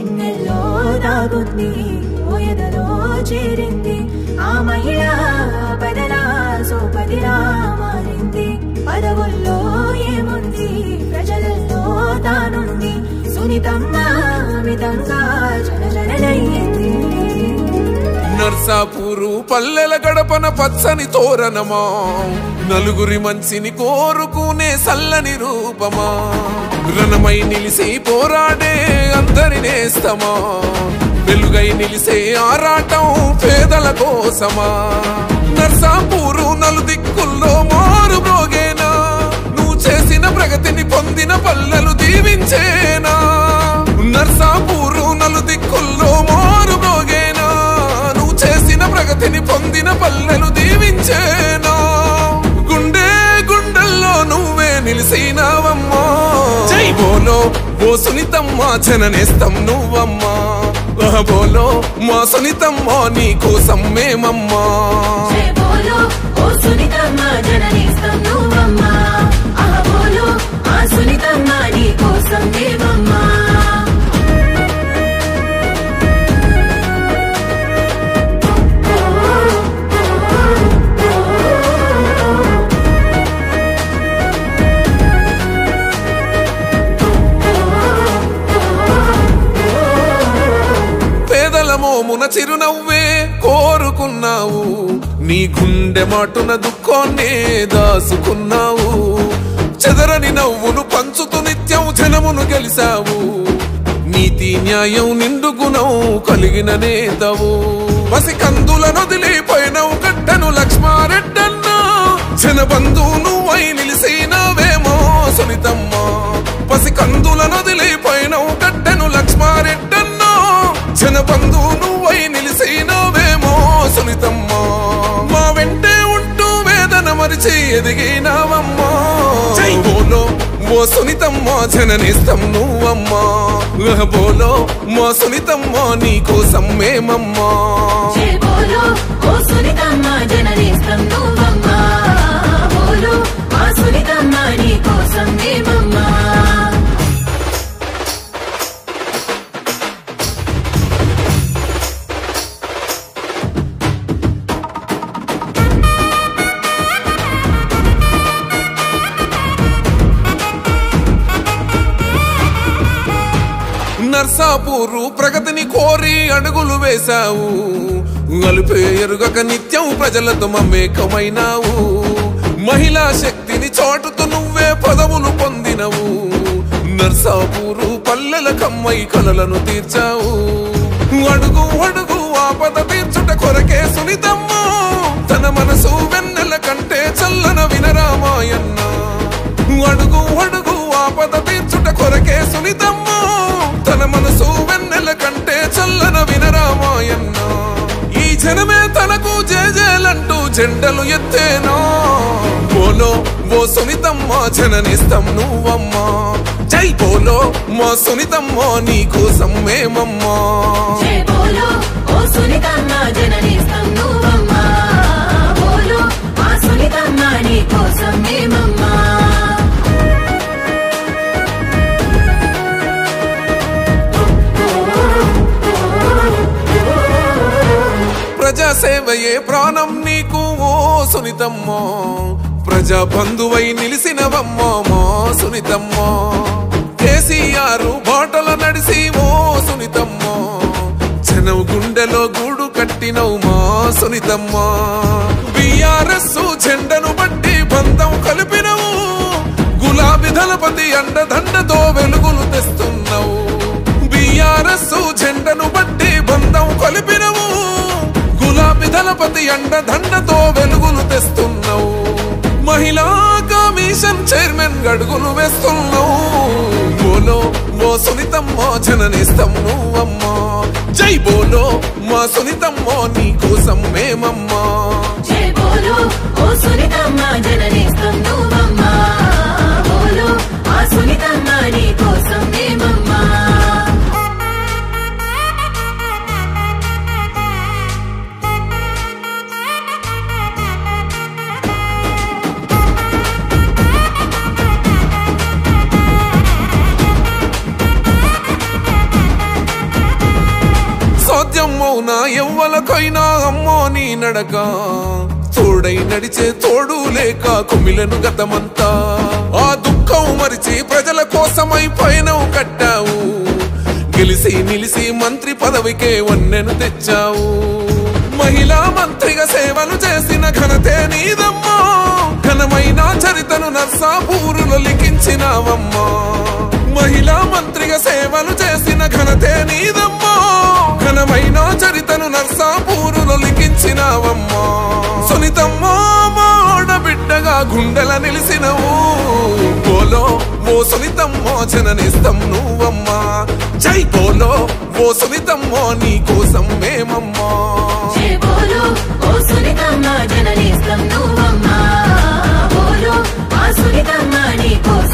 వెన్నెల్లో దాగుంది ఓయదలో చేరింది ఆ మహిళ పదలా సోపదిలా మారింది పదవుల్లో ఏముంది ప్రజలలో తానుంది సునీతమ్మ మితంగా జనజనలయ్యింది నర్సాపూరు పల్లెల గడపన పచ్చని తోరణమా నలుగురి మంచిని కోరుకునే సల్లని రూపమా రణమై నిలిసి పోరాడే అందరి నేస్తమా వెలుగై నిలిసే ఆరాటం పేదల కోసమా నర్సాపూరు నలుదిక్కుల్లో మారు బ్రోగేనా నువ్వు చేసిన ప్రగతిని పొందిన పల్లెలు దీవించేనా నర్సాపూరు నలుదిక్కుల్లో మారు బ్రోగేనా నువ్వు చేసిన ప్రగతిని పొందిన పల్లెలు దీవించేనా గుండె గుండెల్లో నువ్వే నిలిసినావమ్మా జై బోలో ఓ సునీతమ్మ జననేస్తం నువ్వమ్మా ఆహ్ బోలో మా సునీతమ్మ నీ కోసం మేమమ్మా జై బోలో ఓ సునీతమ్మ జననేస్తం నువ్వమ్మా ఆ బోలో ఆ సునీతమ్మ నీ కోసం దేవమ్మా పేదల మోమున చిరునవ్వే కోరుకున్నావు నీ గుండె మాటున దుఃఖాన్నే దాసుకున్నావు చెదరని నవ్వును పంచుతూ నిత్యం జనమును గెలిసావు నీతి న్యాయం నిండు గుణం కలిగిన నేతవు పసి కందులను వదిలిపోయినవు గడ్డను లక్ష్మారెడ్డన్నా జనబంధు నువ్వై నిలిసినవేమో సునితమ్మ పసి కందులను వదిలిపోయినవు గడ్డను లక్ష్మారెడ్డన్నా జనబంధు నువ్వై నిలిసినవేమో సునితమ్మ మా వెంటే ఉంటూ వేదన మరిచి ఎదిగినావమ్మా జై బోలో ఓ సునితమ్మ జననిస్తం నువ్వమ్మా ఉహ్ బోలో మా సునితమ్మ నీ కోసం మేమమ్మా జై బోలో ఓ సునీతమ్మ జననేస్తం నువ్వమ్మా బోలో ఆ సునీతమ్మ నీ కోసం దేవమ్మా నర్సాపూరు ప్రగతిని కోరి అడుగులు వేశావు అలుపే ఎరుగక నిత్యం ప్రజలతో మమేకమైనావు మహిళా శక్తిని చాటుతూ నువ్వే పదవులు పొందినవు నర్సాపూరు పల్లెల కమ్మై కలలను తీర్చావు అడుగు అడుగు ఆపద తీర్చుట కొరకే సునితమ్మ తన మనసు వెన్నెల కంటే చల్లన వినరామాయన్న అడుగు అడుగు ఆపద తీర్చుట కొరకే సునితమ్మ తన మనసు వెన్నెల కంటే చల్లన వినరామాయన్న ఈ జనమే తనకు జేజేలంటూ జెండలు ఎత్తేనా బోలో ఓ సునితమ్మ జననిస్తం నువ్వమ్మా జై బోలో మా సునితమ్మ నీ కోసం మేమమ్మా జై బోలో ఓ సునీతమ్మ జననేస్తం నువ్వమ్మా బోలో ఆ సునీతమ్మ నీ కోసం మేమమ్మా ప్రజాసేవయే ప్రాణం నీకు ఓ సునితమ్మ ప్రజా బంధువై నిలిసినవమ్మ మా సునితమ్మ కేసీఆర్ బాటల నడిసి ఓ సునితమ్మ జనం గుండెలో గూడు కట్టినవు మా సునితమ్మ బిఆర్ఎస్ జెండను బట్టి బంధం కలిపినవు గులాబీ దళపతి అండదండతో వెలుగులు తెస్తున్నావు బిఆర్ఎస్ జెండను బట్టి బంధం కలిపినవు గులాబీ దళపతి అండదండతో వెలుగులు తెస్తున్నావు మహిళా కమిషన్ చైర్మన్ గడుగులు వేస్తున్నావు బోలో ఓ సునీతమ్మ జననిస్తం నువ్వమ్మా జై బోలో మా సునీతమ్మ నీ కోసం మేమమ్మా జై బోలో ఓ సునీతమ్మ జననేస్తం నువ్వమ్మా బోలో ఆ సునీతమ్మ నీ కోసం మేమమ్మా అవునా ఎవ్వలకైనా అమ్మో నీ నడక తోడై నడిచే తోడు లేక కుమిలను గతమంతా ఆ దుఃఖం మరిచి ప్రజల కోసమై పయనం కట్టావు గెలిసి నిలిసి మంత్రి పదవికే వన్నెను తెచ్చావు మహిళా మంత్రిగా సేవలు చేసిన ఘనతే నీదమ్మా ఘనమైన చరితను నర్సాపూరులో లిఖించినావమ్మా మహిళా మంత్రిగా సేవలు చేసిన ఘనతే నీదమ్మా ఘనమైన చరితను నర్సాపూరులో లిఖించినావమ్మా సునీతమ్మా మా ఆడబిడ్డగా గుండెల నిలిసినవు బోలో ఓ సునీతమ్మో జననిస్తం నువ్వమ్మా జై బోలో ఓ సునీతమ్మో నీ కోసం మేమమ్మా జై బోలో ఓ సునీతమ్మ జననేస్తం నువ్వమ్మా బోలో ఆ సునీతమ్మ నీ కోసం